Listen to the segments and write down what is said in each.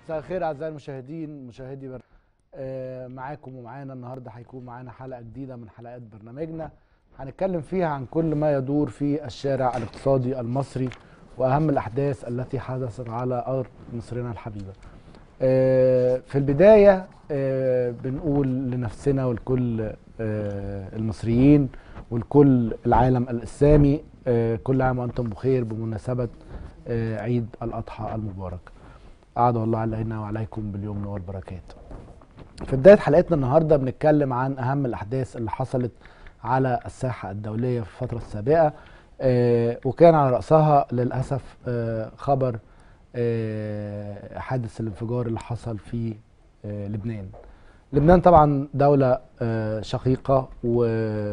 مساء الخير اعزائي المشاهدين مشاهدي بر... آه معاكم ومعانا النهارده هيكون معانا حلقه جديده من حلقات برنامجنا هنتكلم فيها عن كل ما يدور في الشارع الاقتصادي المصري واهم الاحداث التي حدثت على ارض مصرنا الحبيبه. آه في البدايه آه بنقول لنفسنا ولكل آه المصريين ولكل العالم الاسلامي آه كل عام وانتم بخير بمناسبه آه عيد الاضحى المبارك. أعاد الله علينا وعليكم باليمن والبركات في بداية حلقتنا النهاردة بنتكلم عن أهم الأحداث اللي حصلت على الساحة الدولية في الفترة السابقة آه وكان على رأسها للأسف آه خبر آه حادث الانفجار اللي حصل في آه لبنان لبنان طبعا دولة آه شقيقة و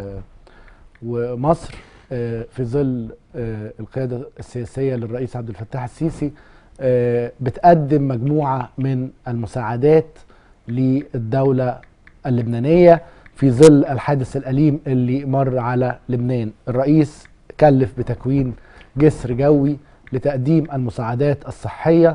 ومصر آه في ظل آه القيادة السياسية للرئيس عبد الفتاح السيسي بتقدم مجموعة من المساعدات للدولة اللبنانية في ظل الحادث الأليم اللي مر على لبنان الرئيس كلف بتكوين جسر جوي لتقديم المساعدات الصحية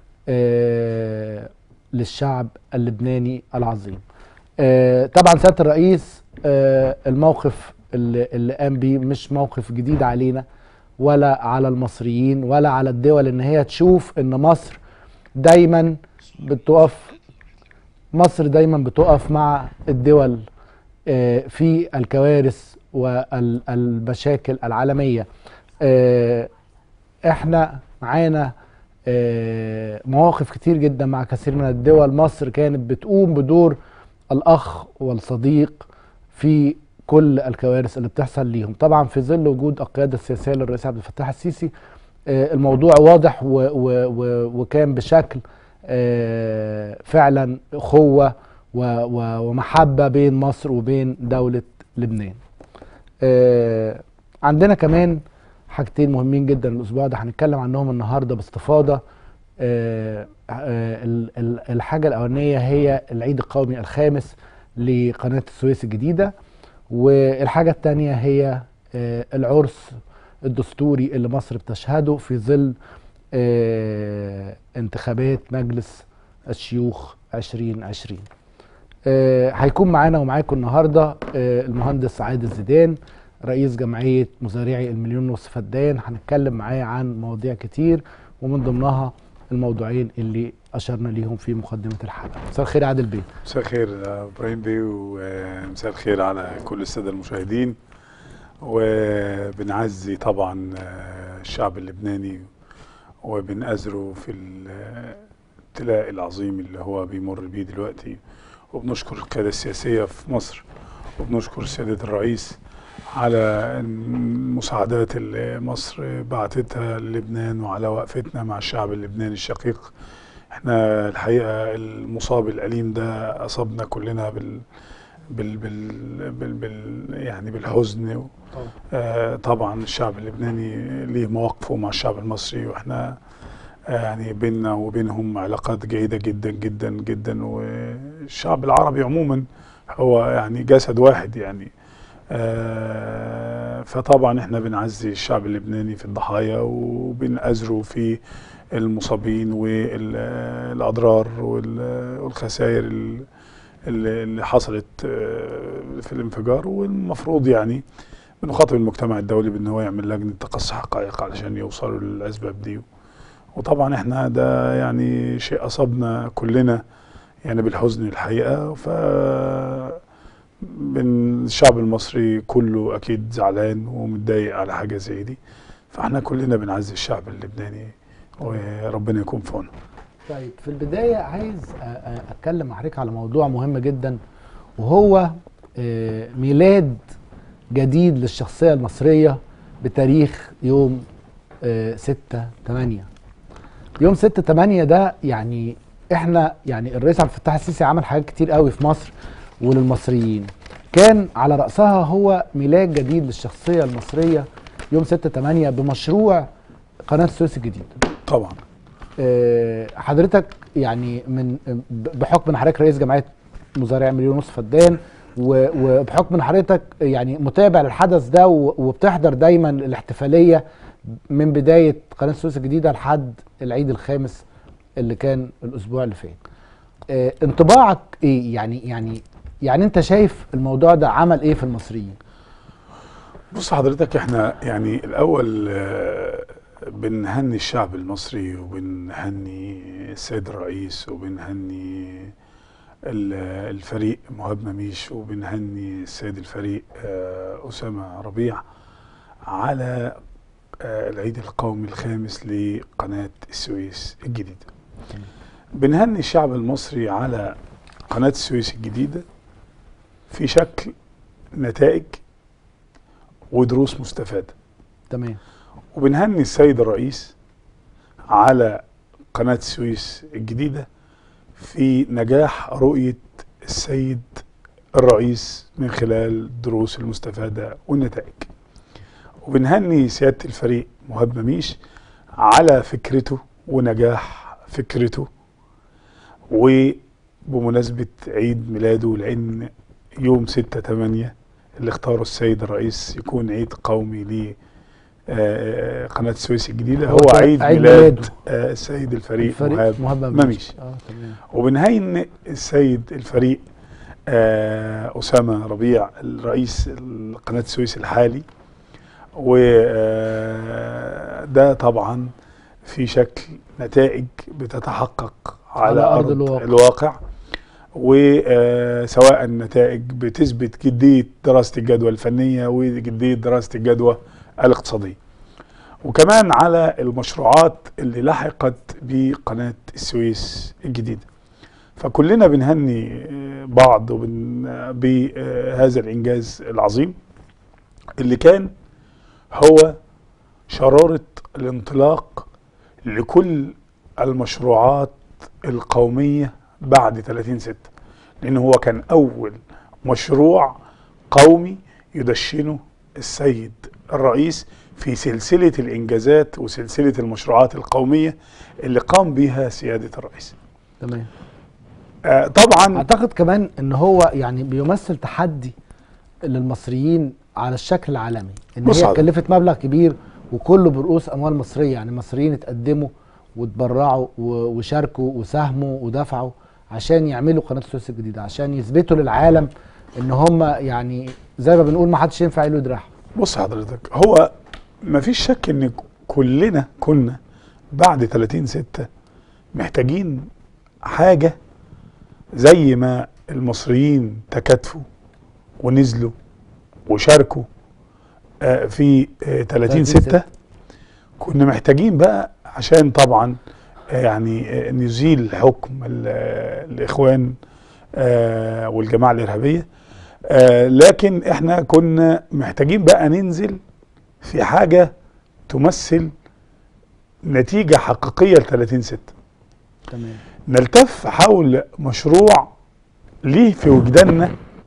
للشعب اللبناني العظيم طبعا سيادة الرئيس الموقف اللي, اللي قام بيه مش موقف جديد علينا ولا على المصريين ولا على الدول ان هي تشوف ان مصر دايما بتقف مصر دايما بتقف مع الدول في الكوارث والمشاكل العالمية احنا معانا مواقف كتير جدا مع كثير من الدول مصر كانت بتقوم بدور الاخ والصديق في كل الكوارث اللي بتحصل ليهم طبعا في ظل وجود القياده السياسيه للرئيس عبد الفتاح السيسي الموضوع واضح و و و وكان بشكل فعلا اخوه ومحبه بين مصر وبين دوله لبنان عندنا كمان حاجتين مهمين جدا الاسبوع ده هنتكلم عنهم النهارده باستفاضه الحاجه الاولانيه هي العيد القومي الخامس لقناه السويس الجديده والحاجة التانية هي العرس الدستوري اللي مصر بتشهده في ظل انتخابات مجلس الشيوخ 2020 هيكون معانا ومعاكم النهاردة المهندس عادل زيدان رئيس جمعية مزارعي المليون ونص فدان هنتكلم معاه عن مواضيع كتير ومن ضمنها الموضوعين اللي اشرنا ليهم في مقدمه الحلقه مساء الخير يا عادل بيه مساء الخير ابراهيم بيه ومساء الخير على كل الساده المشاهدين وبنعزي طبعا الشعب اللبناني وبنأزره في الابتلاء العظيم اللي هو بيمر بيه دلوقتي وبنشكر القياده السياسيه في مصر وبنشكر سياده الرئيس على المساعدات اللي مصر بعتتها للبنان وعلى وقفتنا مع الشعب اللبناني الشقيق احنا الحقيقه المصاب الاليم ده اصابنا كلنا بال بال بال, بال, بال يعني بالحزن آه طبعا الشعب اللبناني ليه مواقفه مع الشعب المصري واحنا آه يعني بيننا وبينهم علاقات جيده جدا جدا جدا والشعب العربي عموما هو يعني جسد واحد يعني آه فطبعا احنا بنعزي الشعب اللبناني في الضحايا وبنأزره في المصابين والاضرار والخسائر اللي حصلت في الانفجار والمفروض يعني بنخاطب المجتمع الدولي بان هو يعمل لجنه تقصي حقائق علشان يوصلوا للاسباب دي وطبعا احنا ده يعني شيء اصابنا كلنا يعني بالحزن الحقيقه ف الشعب المصري كله اكيد زعلان ومتضايق على حاجه زي دي فاحنا كلنا بنعزي الشعب اللبناني وربنا يكون في عونه. طيب في البدايه عايز اتكلم مع حضرتك على موضوع مهم جدا وهو ميلاد جديد للشخصيه المصريه بتاريخ يوم 6 8 يوم 6 8 ده يعني احنا يعني الرئيس عبد الفتاح السيسي عمل حاجات كتير قوي في مصر وللمصريين كان على رأسها هو ميلاد جديد للشخصية المصرية يوم 6 8 بمشروع قناة السويس الجديد طبعا أه حضرتك يعني من بحكم ان حضرتك رئيس جمعية مزارع مليون ونص فدان وبحكم ان حضرتك يعني متابع للحدث ده وبتحضر دايما الاحتفالية من بداية قناة السويس الجديدة لحد العيد الخامس اللي كان الاسبوع اللي فات آه، انطباعك ايه يعني يعني يعني انت شايف الموضوع ده عمل ايه في المصريين بص حضرتك احنا يعني الاول آه، بنهني الشعب المصري وبنهني السيد الرئيس وبنهني ال- الفريق مهاب مميش وبنهني السيد الفريق آه، اسامه ربيع على آه، العيد القومي الخامس لقناه السويس الجديده. بنهني الشعب المصري على قناه السويس الجديده في شكل نتائج ودروس مستفاده. تمام وبنهني السيد الرئيس على قناة السويس الجديدة في نجاح رؤية السيد الرئيس من خلال الدروس المستفادة والنتائج وبنهني سيادة الفريق مهاب مميش على فكرته ونجاح فكرته وبمناسبة عيد ميلاده لأن يوم 6 8 اللي اختاره السيد الرئيس يكون عيد قومي ليه آه، قناة السويس الجديدة هو هو ده عيد عيد ميلاد ميلاده. آه، السيد الفريق, الفريق مهاب مهاب مميش اه تمام وبنهين السيد الفريق آه، أسامة ربيع الرئيس قناة السويس الحالي وده طبعا في شكل نتائج بتتحقق على, على أرض أرض الواقع. الواقع, وسواء النتائج بتثبت جدية دراسة الجدوى الفنية وجدية دراسة الجدوى الاقتصادية وكمان على المشروعات اللي لحقت بقناة السويس الجديدة فكلنا بنهني آه، بعض وبن- آه، بهذا الإنجاز العظيم اللي كان هو شرارة الانطلاق لكل المشروعات القومية بعد 30 ستة لأن هو كان أول مشروع قومي يدشنه السيد الرئيس في سلسلة الإنجازات وسلسلة المشروعات القومية اللي قام بها سيادة الرئيس تمام آه طبعا اعتقد كمان ان هو يعني بيمثل تحدي للمصريين على الشكل العالمي ان بص هي حضرتك. كلفت مبلغ كبير وكله برؤوس اموال مصريه يعني مصريين اتقدموا وتبرعوا و- وشاركوا وساهموا ودفعوا عشان يعملوا قناه السويس الجديده عشان يثبتوا للعالم ان هم يعني زي ما بنقول ما حدش ينفع له دراعه بص حضرتك هو ما فيش شك ان كلنا كنا بعد 30 ستة محتاجين حاجة زي ما المصريين تكاتفوا ونزلوا وشاركوا آه، في آه، 30 ستة كنا محتاجين بقى عشان طبعا آه، يعني آه، نزيل حكم ال- آه، الإخوان آه، والجماعة الإرهابية آه، لكن احنا كنا محتاجين بقى ننزل في حاجة تمثل نتيجة حقيقية ل 30 ستة تمام نلتف حول مشروع ليه في وجداننا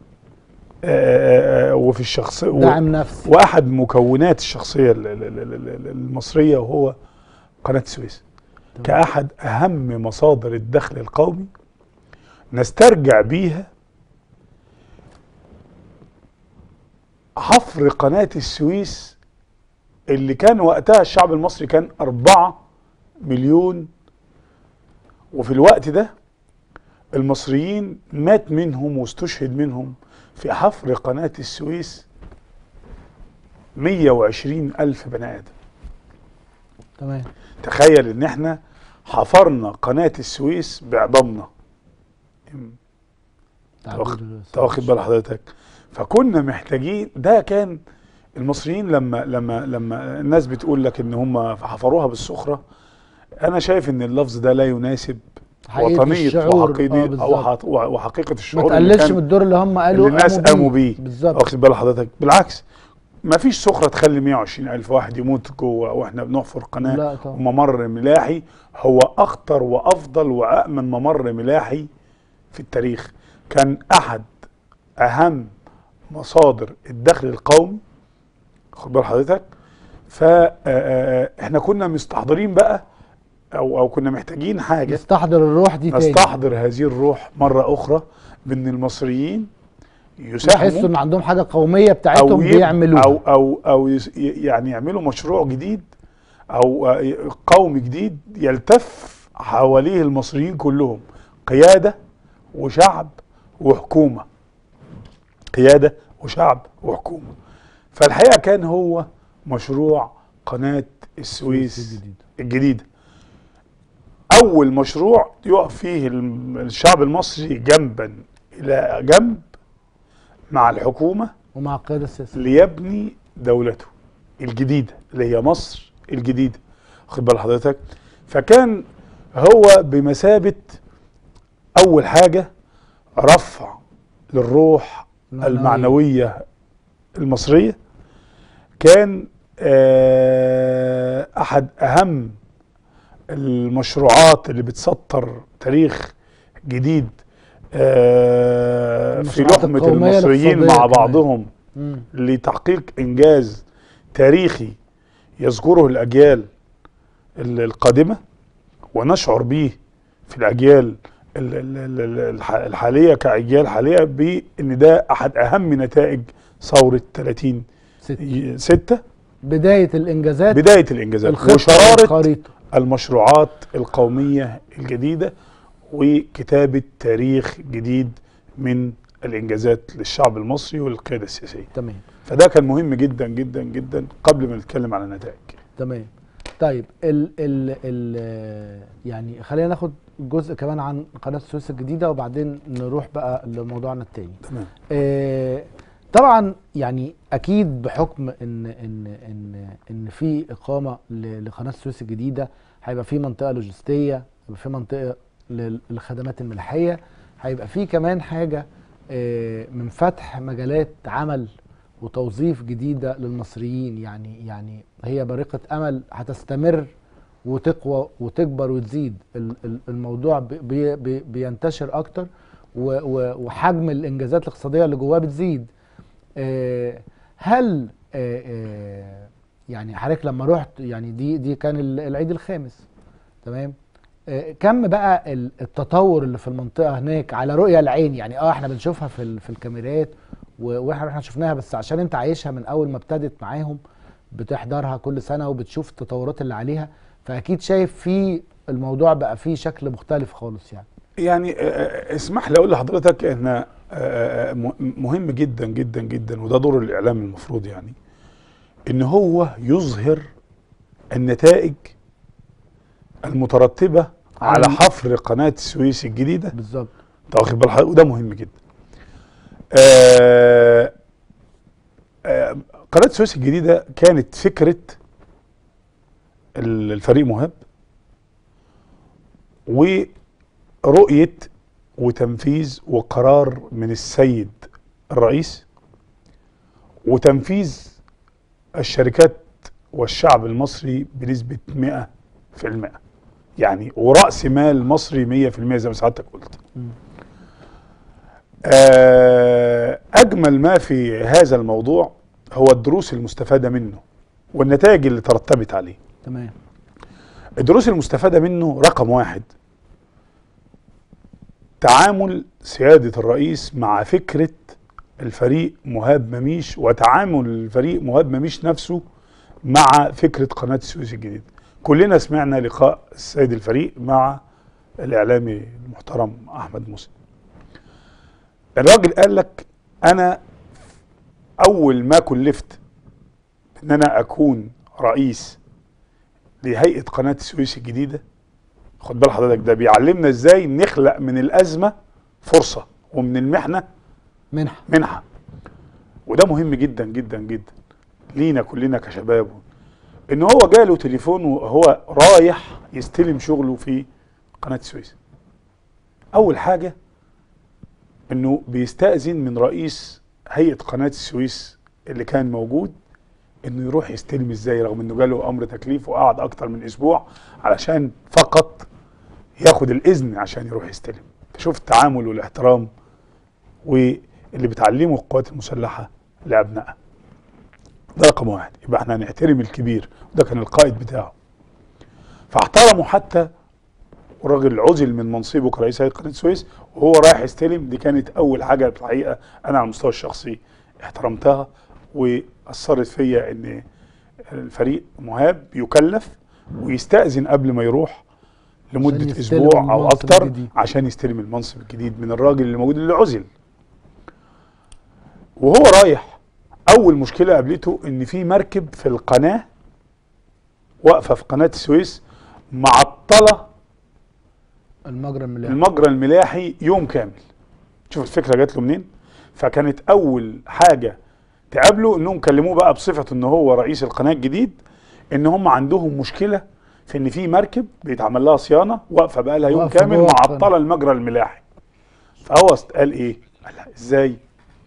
آه، آه، وفي الشخصية دعم نفسي واحد مكونات الشخصية ال- ال- ال- ال- ال- المصرية وهو قناة السويس تمام. كأحد أهم مصادر الدخل القومي نسترجع بيها حفر قناة السويس اللي كان وقتها الشعب المصري كان أربعة مليون وفي الوقت ده المصريين مات منهم واستشهد منهم في حفر قناة السويس 120 ألف بني آدم تمام تخيل ان احنا حفرنا قناة السويس بعظامنا واخد- انت واخد بال حضرتك فكنا محتاجين ده كان المصريين لما لما لما الناس بتقول لك ان هم حفروها بالسخره انا شايف ان اللفظ ده لا يناسب حقيقة وطنيه الشعور، وحقيقه آه، أو بالظبط. حق- وحقيقه ما الشعور اللي تقللش كان من الدور اللي هم قالوا اللي الناس قاموا بيه بالظبط واخد بال حضرتك بالعكس ما فيش سخره تخلي 120 الف واحد يموت جوه واحنا بنحفر قناه لا طبعا وممر ملاحي هو اخطر وافضل وامن ممر ملاحي في التاريخ كان احد اهم مصادر الدخل القومي خد بال حضرتك فاحنا كنا مستحضرين بقى او او كنا محتاجين حاجه نستحضر الروح دي تاني نستحضر هذه الروح مره اخرى بان المصريين يحسوا يساهموا ان عندهم حاجه قوميه او بتاعتهم يب- بيعملوها او او او يس- ي- يعني يعملوا مشروع جديد او آه، قومي جديد يلتف حواليه المصريين كلهم قياده وشعب وحكومه قياده وشعب وحكومه فالحقيقه كان هو مشروع قناه السويس الجديد الجديده اول مشروع يقف فيه الم- الشعب المصري جنبا الى جنب مع الحكومه ومع القياده السياسيه ليبني دولته الجديده اللي هي مصر الجديده خد بال حضرتك فكان هو بمثابه اول حاجه رفع للروح المعنويه المصريه كان آه، احد اهم المشروعات اللي بتسطر تاريخ جديد آه، في المشروعات لحمه القومية المصريين الاقتصادية مع كمان. بعضهم مم. لتحقيق انجاز تاريخي يذكره الاجيال ال- القادمه ونشعر به في الاجيال ال- ال- ال- ال- الح- الحاليه كاجيال حاليه بان ده احد اهم نتائج ثوره 30 ست. 6 بدايه الانجازات بدايه الانجازات الخطه وشراره والخريطه المشروعات القوميه الجديده وكتابه تاريخ جديد من الانجازات للشعب المصري والقياده السياسيه تمام فده كان مهم جدا جدا جدا قبل ما نتكلم على النتائج تمام طيب ال ال ال يعني خلينا ناخد جزء كمان عن قناه السويس الجديده وبعدين نروح بقى لموضوعنا التاني تمام آه، طبعا يعني اكيد بحكم ان ان ان ان في اقامه ل- لقناه السويس الجديده هيبقى في منطقه لوجستيه هيبقى في منطقه لل- للخدمات الملاحيه هيبقى في كمان حاجه آه، من فتح مجالات عمل وتوظيف جديده للمصريين يعني يعني هي بارقه امل هتستمر وتقوى وتكبر وتزيد ال- ال- الموضوع بي- بي بي بينتشر اكتر و- و- وحجم الانجازات الاقتصاديه اللي جواه بتزيد آه، هل آه، آه، يعني حضرتك لما رحت يعني دي دي كان ال- العيد الخامس تمام آه، كم بقى ال- التطور اللي في المنطقه هناك على رؤيه العين يعني اه احنا بنشوفها في ال- في الكاميرات و- واحنا احنا شفناها بس عشان انت عايشها من اول ما ابتدت معاهم بتحضرها كل سنه وبتشوف التطورات اللي عليها فاكيد شايف في الموضوع بقى فيه شكل مختلف خالص يعني يعني آه، آه، اسمح لي اقول لحضرتك ان آه، آه، م- مهم جدا جدا جدا وده دور الاعلام المفروض يعني ان هو يظهر النتائج المترتبه على عن- حفر قناه السويس الجديده بالظبط انت واخد بال حضرتك وده مهم جدا آه، آه، قناه السويس الجديده كانت فكره ال- الفريق مهاب ورؤيه وتنفيذ وقرار من السيد الرئيس وتنفيذ الشركات والشعب المصري بنسبه 100% يعني ورأس مال مصري 100% زي ما سعادتك قلت مم. آه، أجمل ما في هذا الموضوع هو الدروس المستفادة منه والنتائج اللي ترتبت عليه تمام الدروس المستفادة منه رقم واحد تعامل سيادة الرئيس مع فكرة الفريق مهاب مميش وتعامل الفريق مهاب مميش نفسه مع فكرة قناة السويس الجديدة كلنا سمعنا لقاء السيد الفريق مع الإعلامي المحترم أحمد موسى الراجل قال لك أنا أول ما كلفت إن أنا أكون رئيس لهيئة قناة السويس الجديدة خد بال حضرتك ده بيعلمنا ازاي نخلق من الأزمة فرصة ومن المحنة منحه منحة وده مهم جدا جدا جدا لينا كلنا كشباب ان هو جاله تليفون وهو رايح يستلم شغله في قناة السويس اول حاجة انه بيستأذن من رئيس هيئة قناة السويس اللي كان موجود انه يروح يستلم ازاي رغم انه جاله امر تكليف وقعد اكتر من اسبوع علشان فقط ياخد الاذن عشان يروح يستلم شوف التعامل والاحترام واللي بتعلمه القوات المسلحه لابنائها ده رقم واحد يبقى احنا هنحترم الكبير وده كان القائد بتاعه فاحترمه حتى والراجل عزل من منصبه كرئيس هيئه قناه السويس وهو رايح يستلم دي كانت اول حاجه في الحقيقه انا على المستوى الشخصي احترمتها واثرت فيا ان الفريق مهاب يكلف ويستاذن قبل ما يروح لمده يستلم اسبوع او المنصب اكتر الجديد. عشان يستلم المنصب الجديد من الراجل اللي موجود اللي عزل وهو رايح اول مشكله قابلته ان في مركب في القناه واقفه في قناه السويس معطله المجرى الملاحي المجرى الملاحي يوم كامل شوف الفكره جات له منين فكانت اول حاجه تقابله انهم كلموه بقى بصفه ان هو رئيس القناه الجديد ان هم عندهم مشكله في ان في مركب بيتعمل لها صيانه واقفه بقى لها يوم واقفة كامل جوه القناة. معطله المجرى الملاحي فهو است- قال ايه قال لا، ازاي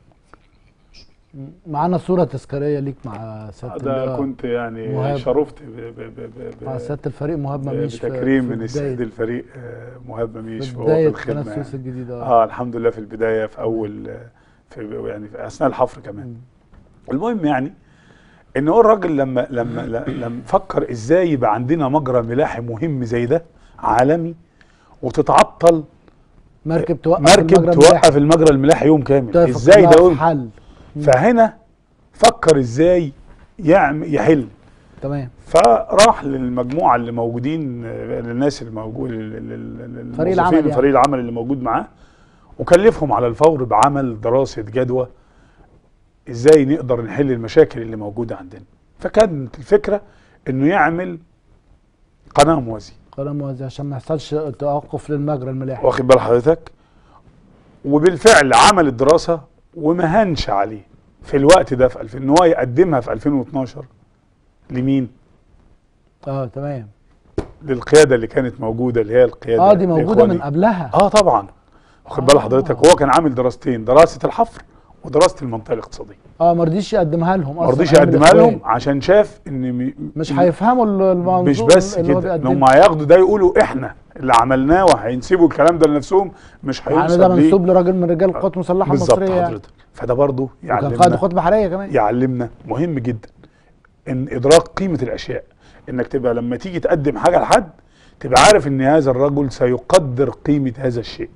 معانا صوره تذكاريه ليك مع سياده ده اللواء. كنت يعني مهاب. شرفت ب ب ب ب مع ب سياده الفريق مهاب مميش في- بتكريم في من السيد بداية- الفريق آه، مهاب مميش في وهو في بدايه قناه الخدمه السويس يعني. الجديده اه الحمد لله في البدايه في اول في يعني في اثناء الحفر كمان مم. المهم يعني ان هو الراجل لما لما لما فكر ازاي يبقى عندنا مجرى ملاحي مهم زي ده عالمي وتتعطل مركب توقف مركب المجرى الملاحي. توقف المجرى الملاحي يوم كامل تقف ازاي كلها ده في يقول حل مم. فهنا فكر ازاي يعمل يحل تمام فراح للمجموعه اللي موجودين آه، للناس اللي موجود فريق العمل يعني. فريق العمل اللي موجود معاه وكلفهم على الفور بعمل دراسه جدوى ازاي نقدر نحل المشاكل اللي موجوده عندنا فكانت الفكره انه يعمل قناه موازيه قناه موازيه عشان ما يحصلش توقف للمجرى الملاحي واخد بال حضرتك وبالفعل عمل الدراسه وما هنش عليه في الوقت ده في 2000 ان هو يقدمها في 2012 لمين؟ اه تمام للقياده اللي كانت موجوده اللي هي القياده اه دي موجوده من الإخوانية. قبلها اه طبعا واخد بال آه. حضرتك هو كان عامل دراستين دراسه الحفر ودراسه المنطقه الاقتصاديه اه ما رضيش يقدمها لهم ما أصلاً رضيش أيام يقدمها الإخوان. لهم عشان شاف ان م- مش م- هيفهموا ال- المنظور مش بس اللي هو كده ان بيقدمه. هم هياخدوا ده يقولوا احنا اللي عملناه وهينسبوا الكلام ده لنفسهم مش يعني هيوصل ده ليه منسوب لراجل من رجال القوات المسلحه بالظبط المصريه يعني. حضرتك فده برضه وكان قائد يعلمنا قوات بحريه كمان يعلمنا مهم جدا ان ادراك قيمه الاشياء انك تبقى لما تيجي تقدم حاجه لحد تبقى عارف ان هذا الرجل سيقدر قيمه هذا الشيء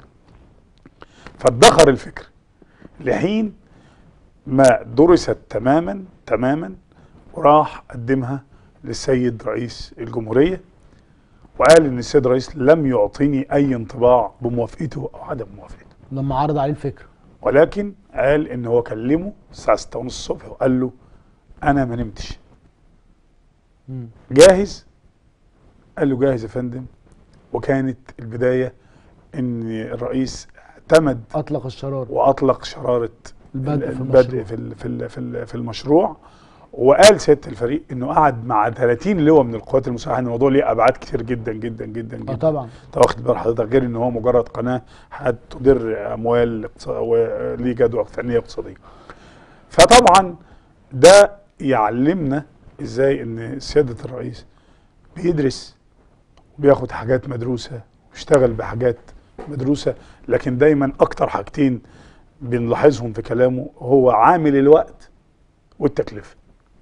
فادخر الفكر لحين ما درست تماما تماما وراح قدمها للسيد رئيس الجمهوريه وقال ان السيد رئيس لم يعطيني اي انطباع بموافقته او عدم موافقته لما عرض عليه الفكره ولكن قال ان هو كلمه الساعه 6 ونص الصبح وقال له انا ما نمتش مم. جاهز قال له جاهز يا فندم وكانت البدايه ان الرئيس اعتمد اطلق الشرار واطلق شراره البدء في البدء المشروع في ال- في ال- في ال- في المشروع وقال سياده الفريق انه قعد مع 30 لواء من القوات المسلحه ان الموضوع ليه ابعاد كتير جدا جدا جدا اه جدا طبعا انت واخد بال حضرتك غير ان هو مجرد قناه هتدر اموال اقتص- وليه جدوى فنيه اقتصاديه. فطبعا ده يعلمنا ازاي ان سياده الرئيس بيدرس وبياخد حاجات مدروسه ويشتغل بحاجات مدروسه لكن دايما اكتر حاجتين بنلاحظهم في كلامه هو عامل الوقت والتكلفه.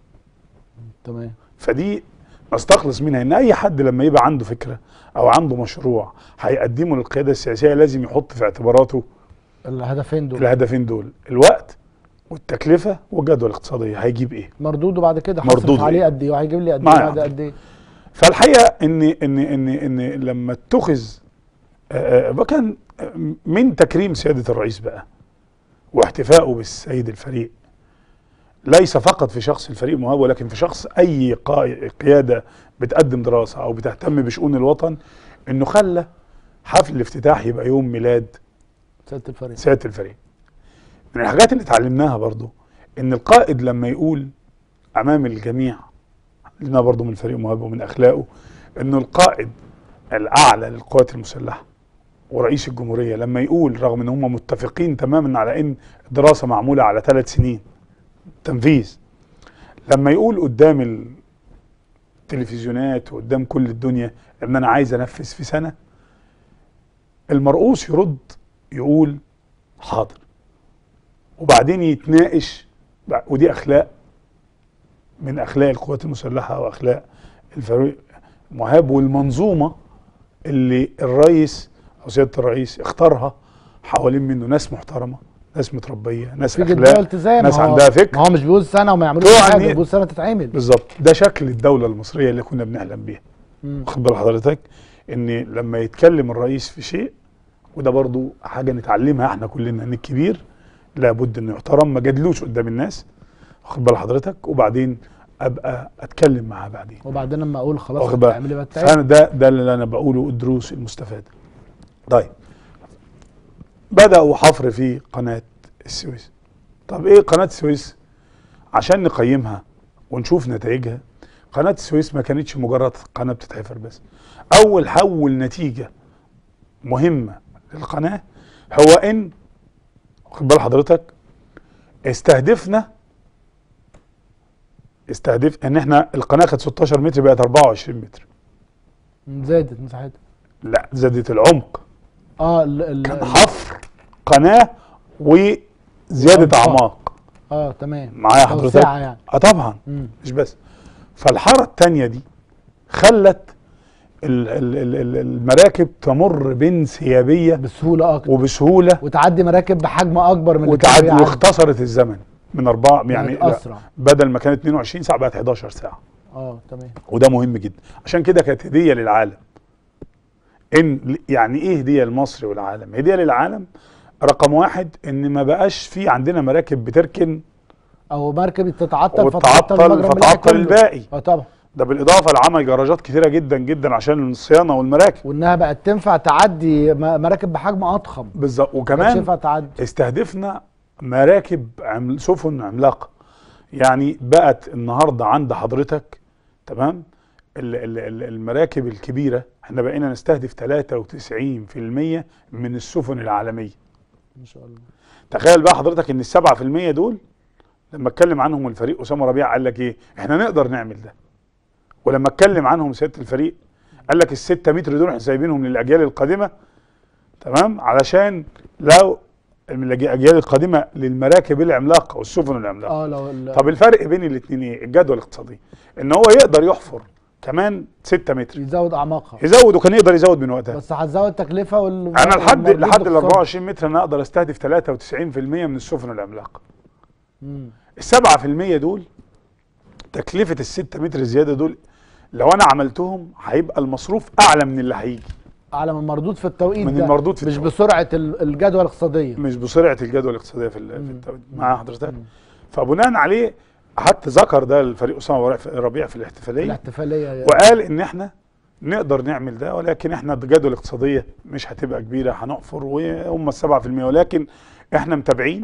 تمام فدي نستخلص منها ان اي حد لما يبقى عنده فكره او عنده مشروع هيقدمه للقياده السياسيه لازم يحط في اعتباراته الهدفين دول الهدفين دول الوقت والتكلفه والجدوى الاقتصاديه هيجيب ايه مردوده بعد كده مردوده هصرف عليه إيه؟ قد ايه وهيجيب لي قد ما ايه بعد يعني. قد ايه فالحقيقه ان ان ان ان لما اتخذ آه، آه، وكان من تكريم سياده الرئيس بقى واحتفائه بالسيد الفريق ليس فقط في شخص الفريق مهاب ولكن في شخص اي قا- قياده بتقدم دراسه او بتهتم بشؤون الوطن انه خلى حفل الافتتاح يبقى يوم ميلاد سياده الفريق سياده الفريق. من الحاجات اللي اتعلمناها برضو ان القائد لما يقول امام الجميع لنا برضو من فريق مهاب ومن اخلاقه انه القائد الاعلى للقوات المسلحه ورئيس الجمهوريه لما يقول رغم ان هم متفقين تماما على ان الدراسه معموله على ثلاث سنين تنفيذ لما يقول قدام التلفزيونات وقدام كل الدنيا ان انا عايز انفذ في سنه المرؤوس يرد يقول حاضر وبعدين يتناقش بع- ودي اخلاق من اخلاق القوات المسلحه واخلاق الفريق مهاب والمنظومه اللي الرئيس او سياده الرئيس اختارها حوالين منه ناس محترمه ناس متربيه ناس في جدول اخلاق التزام ناس ما هو- عندها فكر ما هو مش بيقول سنه وما يعملوش طبعاً حاجه هي- بيقول سنه تتعمل بالظبط ده شكل الدوله المصريه اللي كنا بنحلم بيها مم. واخد بال حضرتك ان لما يتكلم الرئيس في شيء وده برضو حاجه نتعلمها احنا كلنا ان الكبير لابد انه يحترم ما جادلوش قدام الناس واخد بال حضرتك وبعدين ابقى اتكلم معاه بعدين وبعدين لما اقول خلاص واخد بالك اعملي بقى فانا التاني ده ده اللي انا بقوله الدروس المستفاده طيب بداوا حفر في قناه السويس طب ايه قناه السويس عشان نقيمها ونشوف نتائجها قناه السويس ما كانتش مجرد قناه بتتحفر بس اول حول نتيجه مهمه للقناه هو ان واخد بال حضرتك استهدفنا استهدف ان احنا القناه كانت 16 متر بقت 24 متر زادت مساحتها لا زادت العمق اه ال ال كان حفر قناه وزياده عمق. اعماق اه تمام معايا حضرتك توسعة يعني اه طبعا مم. مش بس فالحاره الثانيه دي خلت ال- ال- ال- ال- المراكب تمر بانسيابيه بسهوله اكتر وبسهوله وتعدي مراكب بحجم اكبر من اللي كان وتعدي بيعدي. واختصرت الزمن من اربعه يعني بقت لا، اسرع بدل ما كانت 22 ساعه بقت 11 ساعه اه تمام وده مهم جدا عشان كده كانت هديه للعالم ان يعني ايه هديه لمصر والعالم هديه للعالم رقم واحد ان ما بقاش في عندنا مراكب بتركن او مركب تتعطل وتعطل المجرى الملاحي فتعطل كله. الباقي اه طبعا ده بالاضافه لعمل جراجات كتيره جدا جدا عشان الصيانه والمراكب وانها بقت تنفع تعدي م- مراكب بحجم اضخم بالظبط ما كانتش وكمان ينفع تعدي استهدفنا مراكب عمل سفن عملاقه يعني بقت النهارده عند حضرتك تمام ال- ال- ال- المراكب الكبيره احنا بقينا نستهدف 93% من السفن العالميه ما شاء الله تخيل بقى حضرتك ان السبعة في المية دول لما اتكلم عنهم الفريق اسامه ربيع قال لك ايه احنا نقدر نعمل ده ولما اتكلم عنهم سياده الفريق قال لك الستة متر دول احنا سايبينهم للاجيال القادمه تمام علشان لو من الاجيال القادمه للمراكب العملاقه والسفن العملاقه اه لو ال- طب الفرق بين الاثنين ايه الجدوى الاقتصاديه ان هو يقدر يحفر كمان 6 متر يزود اعماقها يزود وكان يقدر يزود من وقتها بس هتزود تكلفه وال انا لحد والمردود لحد ال الاقتصادي. 24 متر انا اقدر استهدف 93% من السفن العملاقه مم. السبعة في المية دول تكلفة الستة متر زيادة دول لو أنا عملتهم هيبقى المصروف أعلى من اللي هيجي اعلى من المردود في التوقيت من ده المردود في مش التوقيت. بسرعه ال- الجدوى الاقتصاديه مش بسرعة الجدوى الاقتصادية في, ال- في مم. التوقيت مع حضرتك مم. فبناء عليه حتى ذكر ده الفريق أسامة ربيع في- ربيع في الاحتفالية الاحتفاليه وقال إن إحنا نقدر نعمل ده ولكن إحنا الجدوى الاقتصادية مش هتبقى كبيرة هنحفر وهم السبعة في المية ولكن إحنا متابعين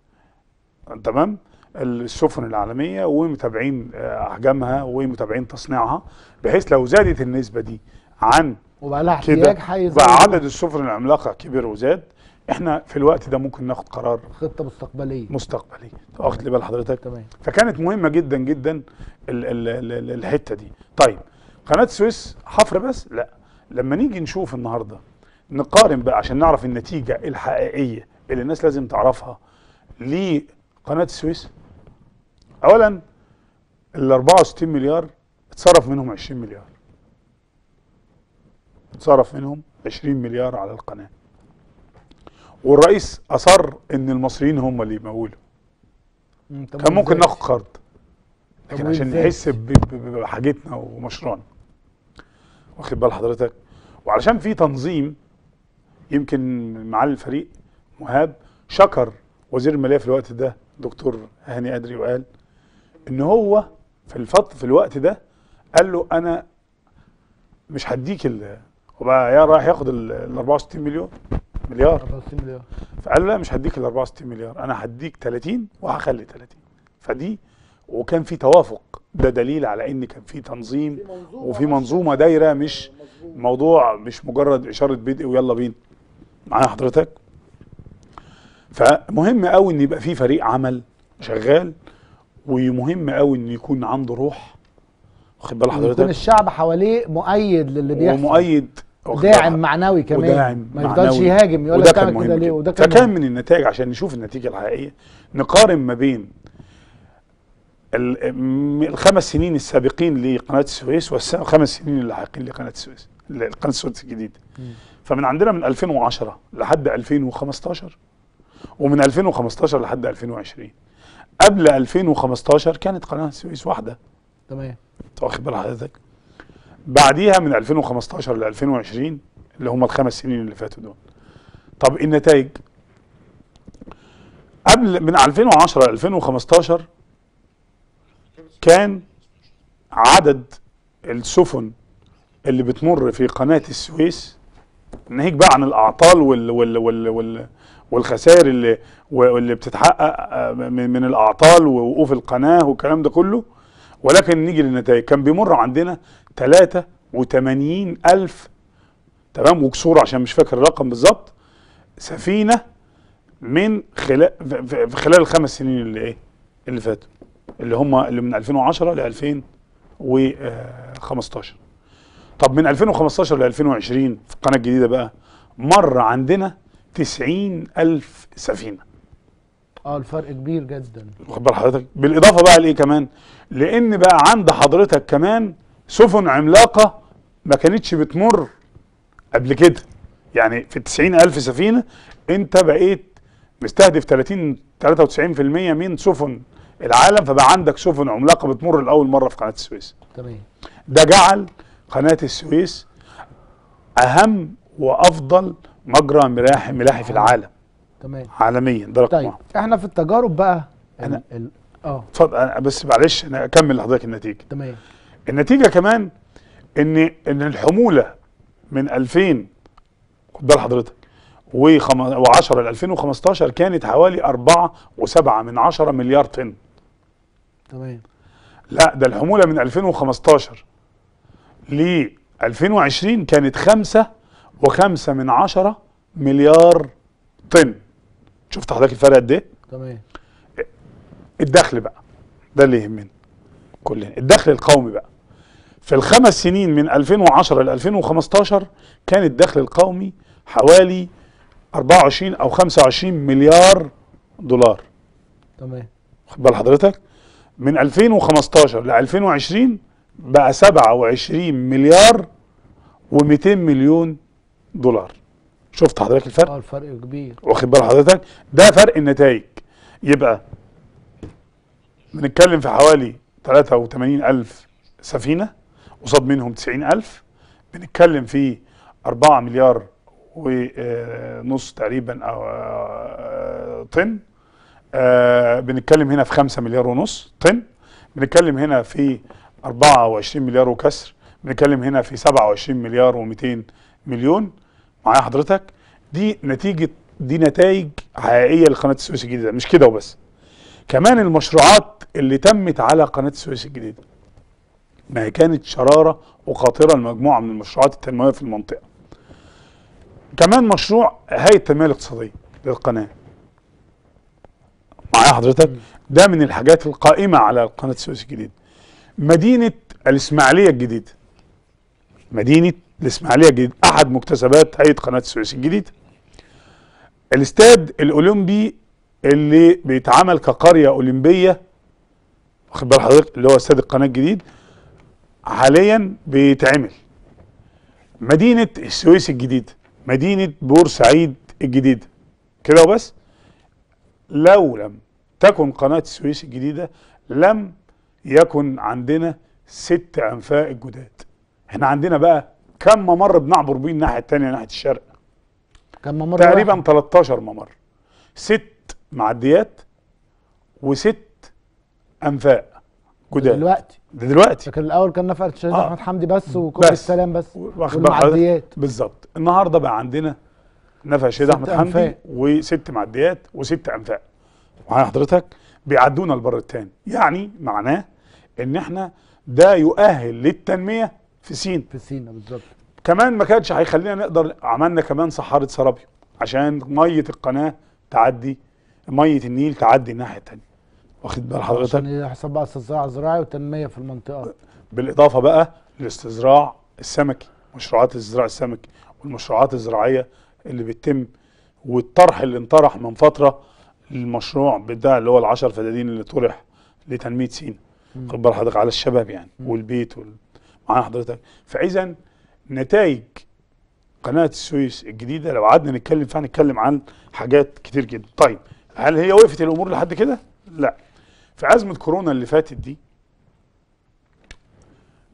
تمام السفن العالميه ومتابعين آه، احجامها ومتابعين تصنيعها بحيث لو زادت النسبه دي عن وبقى لها كده احتياج حيز بقى عدد السفن العملاقه كبر وزاد احنا في الوقت ده ممكن ناخد قرار خطه مستقبليه مستقبلي واخد لي بال حضرتك تمام فكانت مهمه جدا جدا ال ال ال ال الحته دي طيب قناه السويس حفر بس لا لما نيجي نشوف النهارده نقارن بقى عشان نعرف النتيجه الحقيقيه اللي الناس لازم تعرفها لقناه السويس اولا ال 64 مليار اتصرف منهم 20 مليار اتصرف منهم 20 مليار على القناه والرئيس اصر ان المصريين هم اللي يمولوا مم، طب كان ممكن وإزاي؟ ناخد قرض لكن طب عشان وإزاي؟ نحس ب- ب- بحاجتنا ومشروعنا واخد بال حضرتك وعلشان في تنظيم يمكن معالي الفريق مهاب شكر وزير الماليه في الوقت ده دكتور هاني ادري وقال ان هو في الفط في الوقت ده قال له انا مش هديك ال وبقى يا رايح ياخد ال ال 64 مليون مليار 64 مليار فقال له لا مش هديك ال 64 مليار انا هديك 30 وهخلي 30 فدي وكان في توافق ده دليل على ان كان في تنظيم وفي منظومه دايره مش موضوع مش مجرد اشاره بدء ويلا بينا معايا حضرتك فمهم قوي ان يبقى في فريق عمل شغال ومهم قوي ان يكون عنده روح واخد بال ويكون حضرتك الشعب حواليه مؤيد للي بيحصل ومؤيد واخد بال داعم معنوي كمان وداعم ما يفضلش معنوي. يهاجم يقول وده لك كان تعمل مهم كده ليه جدا. وده كان فكان مهم. من النتائج عشان نشوف النتيجه الحقيقيه نقارن ما بين ال- م- الخمس سنين السابقين لقناه السويس والخمس سنين اللاحقين لقناه السويس ل- قناه السويس الجديده مم. فمن عندنا من 2010 لحد 2015 ومن 2015 لحد 2020 قبل 2015 كانت قناه السويس واحده تمام أنت واخد بال حضرتك بعديها من 2015 ل 2020 اللي هم الخمس سنين اللي فاتوا دول طب النتائج قبل من 2010 ل 2015 كان عدد السفن اللي بتمر في قناة السويس ناهيك بقى عن الأعطال وال وال وال وال والخسائر اللي واللي بتتحقق آه، من من الأعطال ووقوف القناة والكلام ده كله ولكن نيجي للنتائج كان بيمر عندنا 83 ألف تمام وكسور عشان مش فاكر الرقم بالظبط سفينة من خلال في في خلال الخمس سنين اللي ايه اللي فاتوا اللي هم اللي من 2010 ل 2015 طب من 2015 ل 2020 في القناه الجديده بقى مر عندنا 90 ألف سفينه اه الفرق كبير جدا واخد بال حضرتك بالاضافه بقى لايه كمان لان بقى عند حضرتك كمان سفن عملاقه ما كانتش بتمر قبل كده يعني في التسعين ألف سفينة انت بقيت مستهدف 30 93% من سفن العالم فبقى عندك سفن عملاقة بتمر لأول مرة في قناة السويس تمام ده جعل قناة السويس أهم وأفضل مجرى ملاحي ملاحي في العالم تمام عالميا ده رقم طيب واحد احنا في التجارب بقى أنا- ال- ال- اه اتفضل أنا بس معلش انا اكمل لحضرتك النتيجه تمام النتيجه كمان ان ان الحموله من 2000 خد بال حضرتك و10 ل 2015 كانت حوالي 4 و7 من 10 مليار طن تمام لا ده الحموله من 2015 ل 2020 كانت 5 و5 من 10 مليار طن شفت حضرتك الفرق قد ايه؟ تمام الدخل بقى ده اللي يهمنا كلنا الدخل القومي بقى في الخمس سنين من 2010 ل 2015 كان الدخل القومي حوالي 24 او 25 مليار دولار تمام واخد بال حضرتك من 2015 ل 2020 بقى 27 مليار و200 مليون دولار شفت حضرتك الفرق اه الفرق كبير واخد بال حضرتك ده فرق النتائج يبقى بنتكلم في حوالي 83 ألف سفينة قصاد منهم 90 ألف بنتكلم في 4 مليار ونص تقريبا أو آه، طن آه، بنتكلم هنا في 5 مليار ونص طن بنتكلم هنا في 24 مليار وكسر بنتكلم هنا في 27 مليار و200 مليون معايا حضرتك دي نتيجة دي نتائج حقيقية لقناة السويس الجديدة مش كده وبس كمان المشروعات اللي تمت على قناة السويس الجديدة ما هي كانت شرارة وخاطرة لمجموعة من المشروعات التنموية في المنطقة كمان مشروع هيئة التنمية الاقتصادية للقناة معايا حضرتك ده من الحاجات القائمة على قناة السويس الجديدة مدينة الإسماعيلية الجديدة مدينة الإسماعيلية الجديدة أحد مكتسبات هيئة قناة السويس الجديدة الاستاد الأولمبي اللي بيتعمل كقرية أولمبية واخد بال حضرتك اللي هو استاد القناة الجديد حاليا بيتعمل مدينة السويس الجديدة مدينة بورسعيد الجديدة كده وبس لو لم تكن قناة السويس الجديدة لم يكن عندنا ست أنفاق الجداد احنا عندنا بقى كم ممر بنعبر بيه الناحية التانية ناحية الشرق كان ممر تقريبا واحد. 13 ممر ست معديات وست انفاق جداد دلوقتي ده دلوقتي لكن الاول كان نفق الشهيد آه. احمد حمدي بس وكوبري بس. السلام بس واخد بال حضرتك؟ والمعديات بالظبط النهارده بقى عندنا نفق الشهيد ست احمد حمدي أنفاق. وست معديات وست انفاق معايا حضرتك بيعدونا البر التاني يعني معناه ان احنا ده يؤهل للتنميه في سين في سينا بالظبط كمان ما كانش هيخلينا نقدر عملنا كمان صحارة سرابيو عشان مية القناة تعدي مية النيل تعدي الناحية التانية واخد بال حضرتك عشان يحصل بقى استزراع زراعي وتنميه في المنطقه بالإضافة بقى للاستزراع السمكي مشروعات الزراعة السمكي والمشروعات الزراعية اللي بتتم والطرح اللي انطرح من فترة للمشروع بتاع اللي هو العشر فدادين اللي طرح لتنمية سينا مم. خد بال حضرتك على الشباب يعني مم. والبيت وال... معايا حضرتك فإذا نتائج قناة السويس الجديدة لو قعدنا نتكلم فيها نتكلم عن حاجات كتير جدا طيب هل هي وقفت الأمور لحد كده؟ لا في أزمة كورونا اللي فاتت دي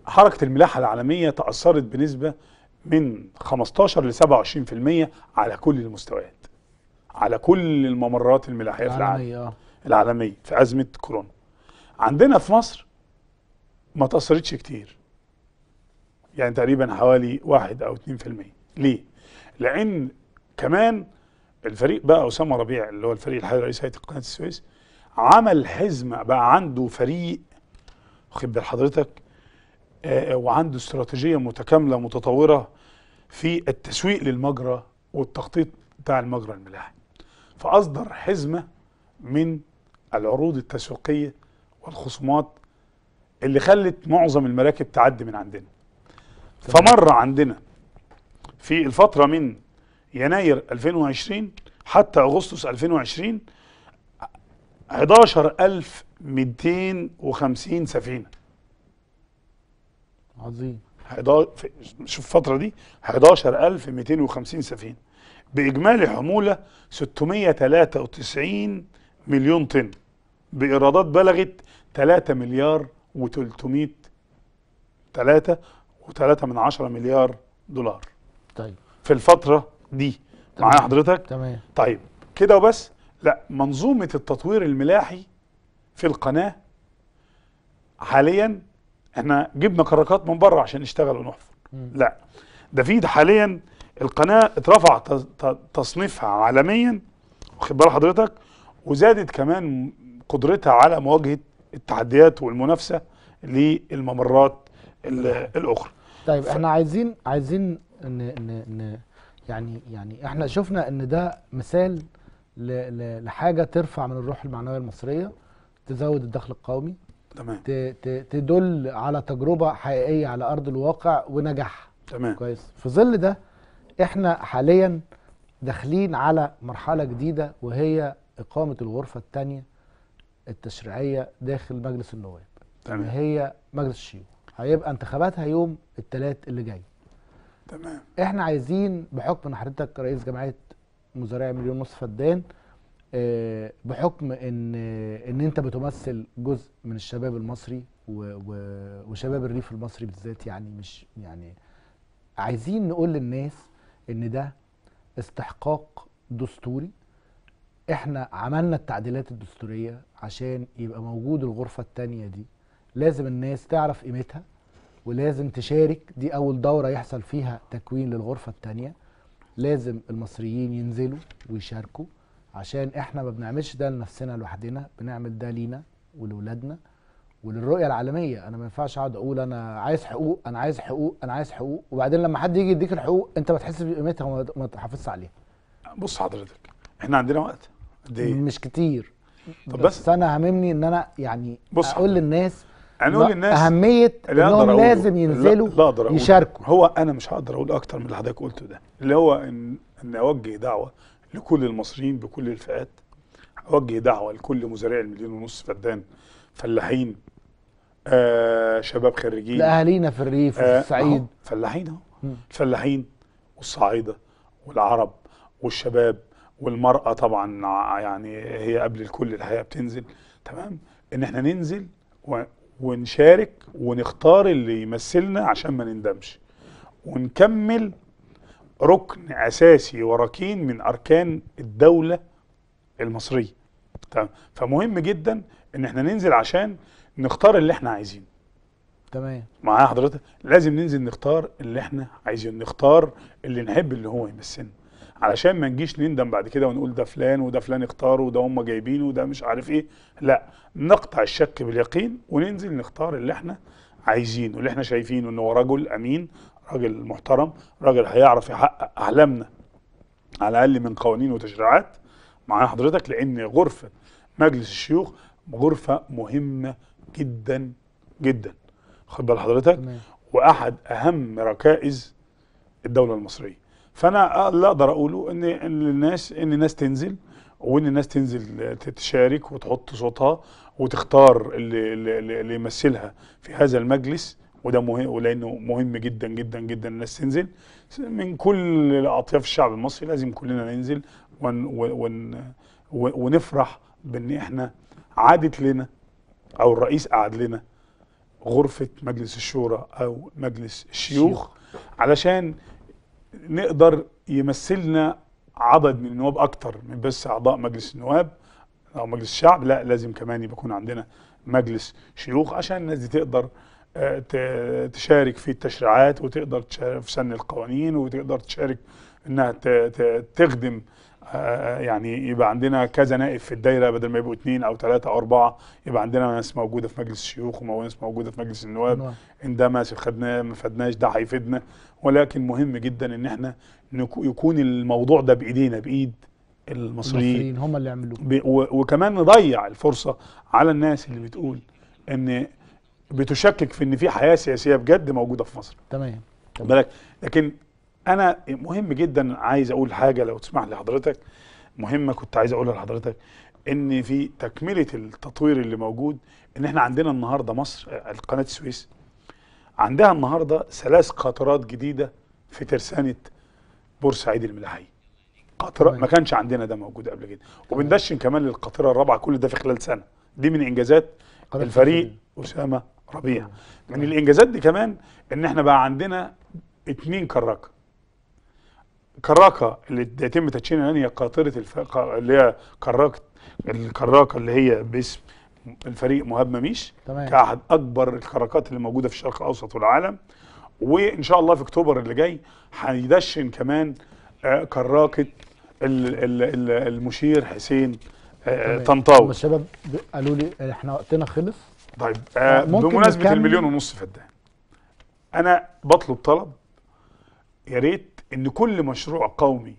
حركه الملاحه العالميه تاثرت بنسبه من 15 ل 27% على كل المستويات على كل الممرات الملاحيه في العالم العالمية اه العالميه في ازمه كورونا عندنا في مصر ما تاثرتش كتير يعني تقريبا حوالي واحد او 2% ليه؟ لان كمان الفريق بقى اسامه ربيع اللي هو الفريق الحالي رئيس هيئه قناه السويس عمل حزمه بقى عنده فريق واخد بال حضرتك آه وعنده استراتيجيه متكامله متطوره في التسويق للمجرى والتخطيط بتاع المجرى الملاحي فاصدر حزمه من العروض التسويقيه والخصومات اللي خلت معظم المراكب تعدي من عندنا فمر عندنا في الفترة من يناير 2020 حتى أغسطس 2020 11250 سفينة عظيم 11 في- شوف الفترة دي 11250 سفينة بإجمالي حمولة 693 مليون طن بإيرادات بلغت 3 مليار و300 3 و3 من 10 مليار دولار طيب في الفترة دي تمام. معايا حضرتك تمام طيب كده وبس لا منظومة التطوير الملاحي في القناة حاليا احنا جبنا كراكات من بره عشان نشتغل ونحفر مم. لا ده في حاليا القناة اترفع ت- ت- تصنيفها عالميا واخد بال حضرتك وزادت كمان قدرتها على مواجهة التحديات والمنافسة للممرات ال- الأخرى طيب ف- احنا عايزين عايزين ن ن ن يعني يعني احنا شفنا ان ده مثال ل ل لحاجه ترفع من الروح المعنويه المصريه تزود الدخل القومي تمام ت ت تدل على تجربه حقيقيه على ارض الواقع ونجاح تمام كويس في ظل ده احنا حاليا داخلين على مرحله جديده وهي اقامه الغرفه الثانيه التشريعيه داخل مجلس النواب تمام هي مجلس الشيوخ هيبقى انتخاباتها يوم الثلاث اللي جاي تمام احنا عايزين بحكم ان حضرتك رئيس جمعيه مزارعي مليون ونص فدان آه، بحكم ان ان انت بتمثل جزء من الشباب المصري و- و- وشباب الريف المصري بالذات يعني مش يعني عايزين نقول للناس ان ده استحقاق دستوري احنا عملنا التعديلات الدستوريه عشان يبقى موجود الغرفه التانية دي لازم الناس تعرف قيمتها ولازم تشارك دي اول دوره يحصل فيها تكوين للغرفه الثانيه لازم المصريين ينزلوا ويشاركوا عشان احنا ما بنعملش ده لنفسنا لوحدنا بنعمل ده لينا ولولادنا وللرؤيه العالميه انا ما ينفعش اقعد اقول انا عايز حقوق انا عايز حقوق انا عايز حقوق وبعدين لما حد يجي يديك الحقوق انت ما تحسش بقيمتها وما ما تحافظش عليها بص حضرتك احنا عندنا وقت قد ايه مش كتير طب بس, بس- انا هاممني ان انا يعني بص اقول للناس هنقول ما- للناس اهميه اللي أقدر انهم أقوله. لازم ينزلوا لا, لا أقدر أقول. يشاركوا هو انا مش هقدر اقول اكتر من اللي حضرتك قلته ده اللي هو ان ان اوجه دعوه لكل المصريين بكل الفئات اوجه دعوه لكل مزارعي المليون ونص فدان فلاحين آه شباب خريجين لاهالينا في الريف وفي آه، الصعيد أهو، فلاحين اهو مم. الفلاحين والصعايده والعرب والشباب والمراه طبعا ع- يعني هي قبل الكل الحقيقه بتنزل تمام ان احنا ننزل و- ونشارك ونختار اللي يمثلنا عشان ما نندمش ونكمل ركن اساسي وركين من اركان الدوله المصريه تمام فمهم جدا ان احنا ننزل عشان نختار اللي احنا عايزينه تمام معايا حضرتك لازم ننزل نختار اللي احنا عايزين نختار اللي نحب اللي هو يمثلنا علشان ما نجيش نندم بعد كده ونقول ده فلان وده فلان اختاره وده هم جايبينه وده مش عارف ايه لا نقطع الشك باليقين وننزل نختار اللي احنا عايزينه اللي احنا شايفينه ان هو رجل امين راجل محترم راجل هيعرف يحقق احلامنا على الاقل من قوانين وتشريعات معايا حضرتك لان غرفه مجلس الشيوخ غرفه مهمه جدا جدا خد بال حضرتك تمام واحد اهم ركائز الدوله المصريه فانا اللي اقدر اقوله ان ان الناس ان الناس تنزل وان الناس تنزل تشارك وتحط صوتها وتختار اللي, اللي, اللي يمثلها في هذا المجلس وده مهم ولانه مهم جدا جدا جدا الناس تنزل من كل اطياف الشعب المصري لازم كلنا ننزل ون ون ونفرح بان احنا عادت لنا او الرئيس قعد لنا غرفه مجلس الشورى او مجلس الشيوخ علشان نقدر يمثلنا عدد من النواب اكتر من بس اعضاء مجلس النواب او مجلس الشعب لا لازم كمان يبقى يكون عندنا مجلس شيوخ عشان الناس دي تقدر آه، ت- تشارك في التشريعات وتقدر تشارك في سن القوانين وتقدر تشارك انها ت- ت- تخدم آه، يعني يبقى عندنا كذا نائب في الدايره بدل ما يبقوا اثنين او ثلاثه او اربعه يبقى عندنا ناس موجوده في مجلس الشيوخ وناس موجوده في مجلس النواب نوع. ان ده ما خدناه ما فدناش ده هيفيدنا ولكن مهم جدا ان احنا نكو- يكون الموضوع ده بايدينا بايد المصريين المصريين هم اللي يعملوه ب- و- وكمان نضيع الفرصه على الناس اللي بتقول ان بتشكك في ان في حياه سياسيه بجد موجوده في مصر تمام خد بالك لكن انا مهم جدا عايز اقول حاجه لو تسمح لي حضرتك مهمه كنت عايز اقولها لحضرتك ان في تكمله التطوير اللي موجود ان احنا عندنا النهارده مصر آه، قناه السويس عندها النهارده ثلاث قطارات جديده في ترسانه بورسعيد الملاحيه قطرة تمام. ما كانش عندنا ده موجود قبل كده وبندشن كمان للقاطره الرابعه كل ده في خلال سنه دي من انجازات قناة الفريق اسامه ربيع من الانجازات دي كمان ان احنا بقى عندنا اتنين كراكه كراكه اللي يتم تدشينها الان هي قاطره الف... اللي هي كراكه الكراكه اللي هي باسم الفريق مهاب مميش تمام كاحد اكبر الكراكات اللي موجوده في الشرق الاوسط والعالم وان شاء الله في اكتوبر اللي جاي هيدشن كمان آه، كراكه ال- ال- ال- المشير حسين آه، تمام. هم طنطاوي الشباب ب- قالوا لي احنا وقتنا خلص طيب آه ممكن بمناسبه نكمل؟ المليون ونص فدان انا بطلب طلب يا ريت ان كل مشروع قومي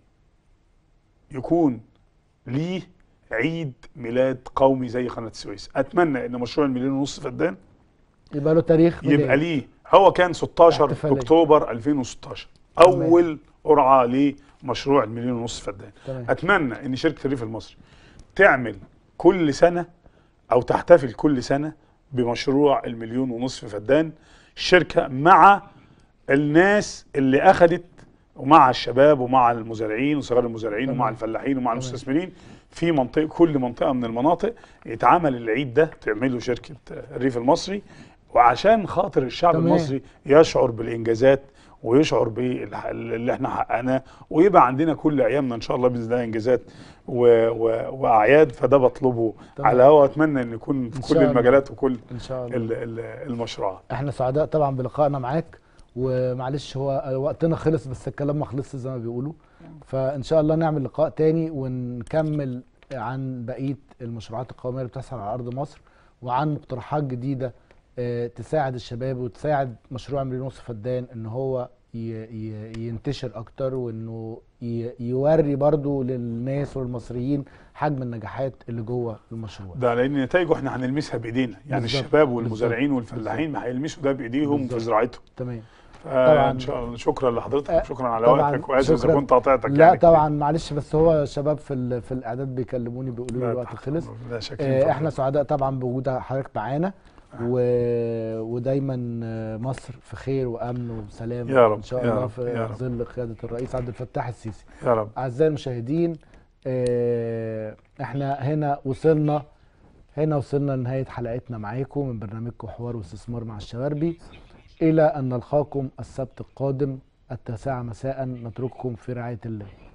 يكون ليه عيد ميلاد قومي زي قناه السويس اتمنى ان مشروع المليون ونص فدان يبقى له تاريخ يبقى بداية. ليه هو كان 16 احتفالية. اكتوبر 2016 اول قرعه لمشروع المليون ونص فدان تمام اتمنى ان شركه الريف المصري تعمل كل سنه او تحتفل كل سنه بمشروع المليون ونصف فدان الشركه مع الناس اللي اخذت ومع الشباب ومع المزارعين وصغار المزارعين تمام. ومع الفلاحين ومع تمام. المستثمرين في منطقه كل منطقه من المناطق يتعمل العيد ده تعمله شركه الريف المصري وعشان خاطر الشعب تمام. المصري يشعر بالانجازات ويشعر باللي احنا حققناه ويبقى عندنا كل ايامنا ان شاء الله باذن الله انجازات و... و... واعياد فده بطلبه تمام. على هوا اتمنى ان يكون في إن كل شاء الله. المجالات وكل ان شاء الله ال... ال... المشروعات احنا سعداء طبعا بلقائنا معاك ومعلش هو وقتنا خلص بس الكلام ما خلصش زي ما بيقولوا فان شاء الله نعمل لقاء تاني ونكمل عن بقيه المشروعات القوميه اللي بتحصل على ارض مصر وعن مقترحات جديده آه، تساعد الشباب وتساعد مشروع مليون ونص فدان ان هو ي- ي- ينتشر اكتر وانه ي- يوري برضو للناس والمصريين حجم النجاحات اللي جوه المشروع ده لان نتائجه احنا هنلمسها بايدينا يعني بالظبط. الشباب والمزارعين والفلاحين هيلمسوا ده بايديهم في بالظبط. زراعتهم تمام طبعا ان شاء الله شكرا لحضرتك آه، شكرا على طبعاً، وقتك واسف اذا شكراً. كنت قاطعتك لا يعني طبعا معلش بس هو شباب في ال- في الاعداد بيكلموني بيقولوا لي لا الوقت تحت خلص أمرك. لا شاكرين آه، فضلك. احنا سعداء طبعا بوجود حضرتك معانا و... ودايما آه، مصر في خير وامن وسلام يا رب، ان شاء يا الله رب، في يا رب. ظل قياده الرئيس عبد الفتاح السيسي يا رب اعزائي المشاهدين آه، احنا هنا وصلنا هنا وصلنا لنهايه حلقتنا معاكم من برنامجكم حوار واستثمار مع الشواربي الى ان نلقاكم السبت القادم التاسعه مساء نترككم في رعايه الله